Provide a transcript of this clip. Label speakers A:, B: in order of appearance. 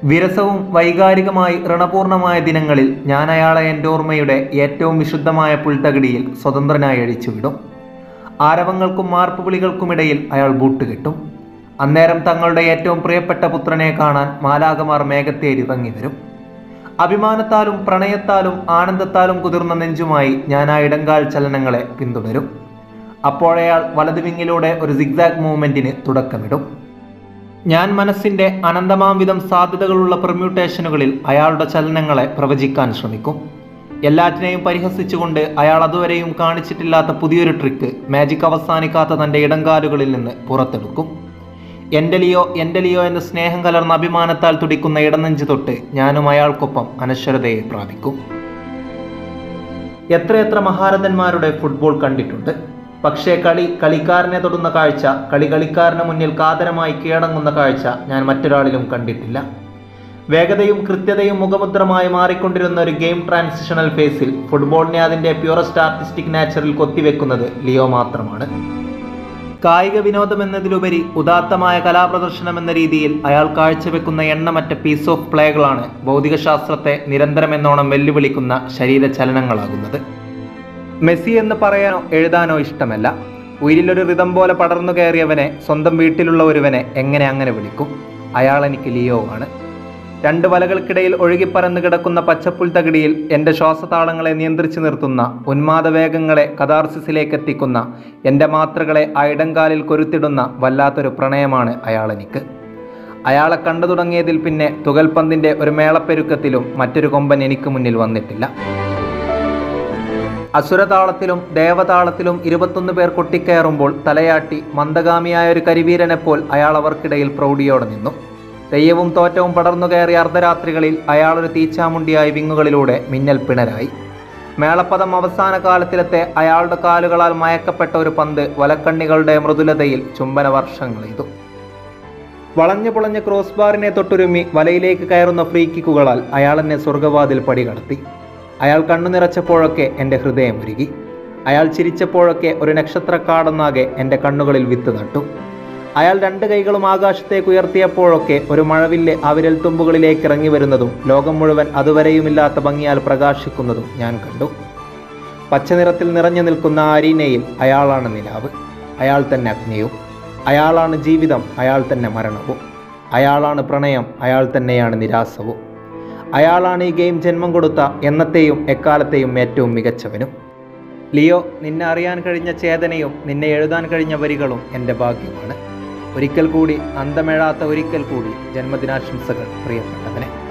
A: വിരസവും വൈകാരികമായി ഋണപൂർണമായ ദിനങ്ങളിൽ ഞാൻ അയാളെ എൻ്റെ ഓർമ്മയുടെ ഏറ്റവും വിശുദ്ധമായ പുൽത്തകിടിയിൽ സ്വതന്ത്രനായി അഴിച്ചുവിടും ആരവങ്ങൾക്കും മാർപ്പുവിളികൾക്കുമിടയിൽ അയാൾ ബൂട്ട് കെട്ടും അന്നേരം തങ്ങളുടെ ഏറ്റവും പ്രിയപ്പെട്ട പുത്രനെ കാണാൻ മാലാകമാർ മേഘത്തേരി ഇറങ്ങി വരും അഭിമാനത്താലും പ്രണയത്താലും ആനന്ദത്താലും കുതിർന്ന നെഞ്ചുമായി ഞാൻ ആ ഇടങ്കാൽ ചലനങ്ങളെ പിന്തുടരും അപ്പോഴയാൾ വലതുവിങ്ങിലൂടെ ഒരു സിഗ്സാഗ് മൂവ്മെന്റിന് തുടക്കമിടും ഞാൻ മനസ്സിന്റെ അനന്തമാം വിധം സാധ്യതകളുള്ള പെർമ്യൂട്ടേഷനുകളിൽ അയാളുടെ ചലനങ്ങളെ പ്രവചിക്കാൻ ശ്രമിക്കും എല്ലാറ്റിനെയും പരിഹസിച്ചുകൊണ്ട് അയാൾ അതുവരെയും കാണിച്ചിട്ടില്ലാത്ത പുതിയൊരു ട്രിക്ക് മാജിക് അവസാനിക്കാത്ത തൻ്റെ ഇടങ്കാലുകളിൽ നിന്ന് പുറത്തെടുക്കും എൻ്റെ ലിയോ എൻ്റെ ലിയോ എന്ന് സ്നേഹം കലർന്ന അഭിമാനത്താൽ തുടിക്കുന്ന ഇടനെഞ്ച് തൊട്ട് ഞാനും അയാൾക്കൊപ്പം അനശ്വരതയെ പ്രാപിക്കും എത്രയെത്ര മഹാരഥന്മാരുടെ ഫുട്ബോൾ കണ്ടിട്ടുണ്ട് പക്ഷേ കളി കളിക്കാരനെ തൊടുന്ന കാഴ്ച കളി കളിക്കാരന് മുന്നിൽ കാതരമായി കീഴടങ്ങുന്ന കാഴ്ച ഞാൻ മറ്റൊരാളിലും കണ്ടിട്ടില്ല വേഗതയും കൃത്യതയും മുഖമുദ്രമായി മാറിക്കൊണ്ടിരുന്ന ഒരു ഗെയിം ട്രാൻസിഷണൽ ഫേസിൽ ഫുട്ബോളിനെ അതിൻ്റെ പ്യൂറസ്റ്റ് ആർട്ടിസ്റ്റിക് നാച്ചറിൽ കൊത്തിവെക്കുന്നത് ലിയോ മാത്രമാണ് കായിക വിനോദം എന്നതിലുപരി ഉദാത്തമായ കലാപ്രദർശനം എന്ന രീതിയിൽ അയാൾ കാഴ്ചവെക്കുന്ന എണ്ണമറ്റ പീസ് ഓഫ് പ്ലേകളാണ് ഭൗതികശാസ്ത്രത്തെ നിരന്തരം എന്നോണം വെല്ലുവിളിക്കുന്ന ശരീരചലനങ്ങളാകുന്നത് മെസ്സി എന്ന് പറയാനോ എഴുതാനോ ഇഷ്ടമല്ല ഉയിരിലൊരു റിതം പോലെ പടർന്നു കയറിയവനെ സ്വന്തം വീട്ടിലുള്ള ഒരുവനെ എങ്ങനെ അങ്ങനെ വിളിക്കും അയാൾ എനിക്ക് ലിയോ ആണ് രണ്ട് വലകൾക്കിടയിൽ ഒഴുകിപ്പറന്നു കിടക്കുന്ന പച്ചപ്പുൽ തകിടിയിൽ എൻ്റെ ശ്വാസതാളങ്ങളെ നിയന്ത്രിച്ചു നിർത്തുന്ന ഉന്മാദവേഗങ്ങളെ കഥാർസിസിലേക്ക് എത്തിക്കുന്ന എൻ്റെ മാത്രകളെ ആ ഇടങ്കാലിൽ കൊരുത്തിടുന്ന വല്ലാത്തൊരു പ്രണയമാണ് അയാളെനിക്ക് അയാളെ കണ്ടു തുടങ്ങിയതിൽ പിന്നെ തുകൽപന്തിൻ്റെ ഒരു മേളപ്പെരുക്കത്തിലും മറ്റൊരു കൊമ്പൻ എനിക്ക് മുന്നിൽ വന്നിട്ടില്ല അസുരതാളത്തിലും ദേവതാളത്തിലും ഇരുപത്തൊന്ന് പേർ കൊട്ടിക്കയറുമ്പോൾ തലയാട്ടി മന്ദഗാമിയായ ഒരു കരിവീരനെപ്പോൽ അയാൾ അവർക്കിടയിൽ പ്രൗഢിയോടെ നിന്നു തെയ്യവും തോറ്റവും പടർന്നു കയറിയ അർദ്ധരാത്രികളിൽ അയാളൊരു തീച്ചാമുണ്ടിയായി വിങ്ങുകളിലൂടെ മിന്നൽ പിണരായി മേളപ്പദം അവസാന കാലത്തിലത്തെ അയാളുടെ കാലുകളാൽ മയക്കപ്പെട്ട ഒരു പന്ത് വലക്കണ്ണികളുടെ മൃദുലതയിൽ ചുംബന വർഷങ്ങൾ ചെയ്തു വളഞ്ഞു പുളഞ്ഞ ക്രോസ് ബാറിനെ തൊട്ടുരുമ്മി വലയിലേക്ക് കയറുന്ന ഫ്രീ കിക്കുകളാൽ അയാൾ എന്നെ സ്വർഗവാതിൽ പടി കടത്തി അയാൾ കണ്ണു നിറച്ചപ്പോഴൊക്കെ എൻ്റെ ഹൃദയം ഉരുകി അയാൾ ചിരിച്ചപ്പോഴൊക്കെ ഒരു നക്ഷത്രക്കാടെന്നാകെ എൻ്റെ കണ്ണുകളിൽ വിത്ത് നട്ടു അയാൾ രണ്ട് കൈകളും ആകാശത്തേക്ക് ഉയർത്തിയപ്പോഴൊക്കെ ഒരു മഴവില്ല് ആ വിരൽ തുമ്പുകളിലേക്ക് ഇറങ്ങി വരുന്നതും ലോകം മുഴുവൻ അതുവരെയുമില്ലാത്ത ഭംഗിയാൽ പ്രകാശിക്കുന്നതും ഞാൻ കണ്ടു പച്ചനിറത്തിൽ നിറഞ്ഞു നിൽക്കുന്ന ആ അരീനയിൽ അയാളാണ് നിലാവ് അയാൾ തന്നെ അഗ്നിയും അയാളാണ് ജീവിതം അയാൾ തന്നെ മരണവും അയാളാണ് പ്രണയം അയാൾ തന്നെയാണ് നിരാസവും അയാളാണ് ഈ ഗെയിം ജന്മം കൊടുത്ത എന്നത്തെയും എക്കാലത്തെയും ഏറ്റവും മികച്ചവനും ലിയോ നിന്നെ അറിയാൻ കഴിഞ്ഞ ചേതനയും നിന്നെ എഴുതാൻ കഴിഞ്ഞ വരികളും എൻ്റെ ഭാഗ്യമാണ് ഒരിക്കൽ കൂടി അന്തമെഴാത്ത ഒരിക്കൽ കൂടി ജന്മദിനാശംസകൾ പ്രിയപ്പെട്ടവനെ